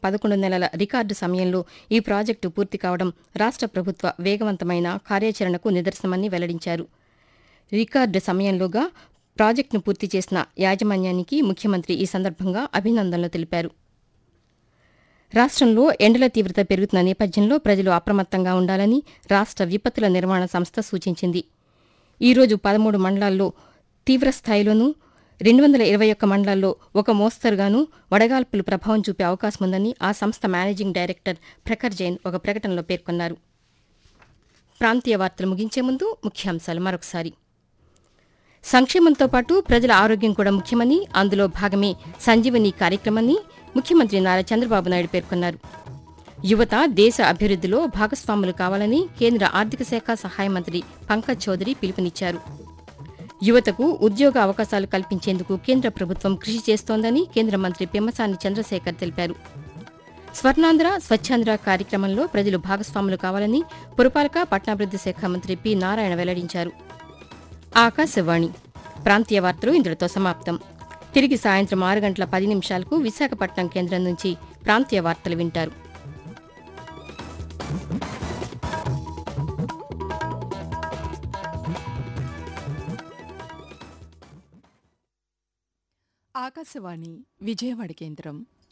పదకొండు నెలల రికార్డు సమయంలో ఈ ప్రాజెక్టు పూర్తి కావడం రాష్ట ప్రభుత్వ వేగవంతమైన కార్యాచరణకు నిదర్శనమని వెల్లడించారు రికార్డు సమయంలోగా ప్రాజెక్టును పూర్తి చేసిన యాజమాన్యానికి ముఖ్యమంత్రి ఈ సందర్భంగా అభినందనలు తెలిపారు రాష్ట్రంలో ఎండల తీవ్రత పెరుగుతున్న నేపథ్యంలో ప్రజలు అప్రమత్తంగా ఉండాలని రాష్ట్ర విపత్తుల నిర్వహణ సంస్థ సూచించింది ఈరోజు పదమూడు మండలాల్లో తీవ్ర స్థాయిలోనూ రెండు వందల ఇరవై ఒక్క మండలాల్లో ఒక మోస్తరుగాను వడగాల్పులు ప్రభావం చూపే అవకాశం ఉందని ఆ సంస్థ మేనేజింగ్ డైరెక్టర్ ప్రఖర్ జైన్ ఒక ప్రకటనలో పేర్కొన్నారు ప్రాంతీయ వార్తలు ముగించే ముందు ముఖ్యాంశాలు మరొకసారి సంక్షేమంతో పాటు ప్రజల ఆరోగ్యం కూడా ముఖ్యమని అందులో భాగమే సంజీవని కార్యక్రమాన్ని ముఖ్యమంత్రి నారా చంద్రబాబు నాయుడు పేర్కొన్నారు యువత దేశ అభివృద్దిలో భాగస్వాములు కావాలని కేంద్ర ఆర్థిక శాఖ సహాయ మంత్రి పంకజ్ చౌదరి పిలుపునిచ్చారు యువతకు ఉద్యోగ అవకాశాలు కల్పించేందుకు కేంద్ర ప్రభుత్వం కృషి చేస్తోందని కేంద్ర మంత్రి పెమ్మసాని చంద్రశేఖర్ తెలిపారు స్వర్ణాంధ్ర స్వచ్ఛాంధ్ర కార్యక్రమంలో ప్రజలు భాగస్వాములు కావాలని పురపాలక పట్టణాభివృద్ది శాఖ మంత్రి పి నారాయణ వెల్లడించారు ఆకాశవాణి ప్రాంతీయ వార్తలు ఇందులో సమాప్తం తిరిగి సాయంత్రం ఆరు గంటల పది నిమిషాలకు విశాఖపట్నం కేంద్రం నుంచి ప్రాంతీయ వార్తలు వింటారు ఆకాశవాణి విజయవాడ కేంద్రం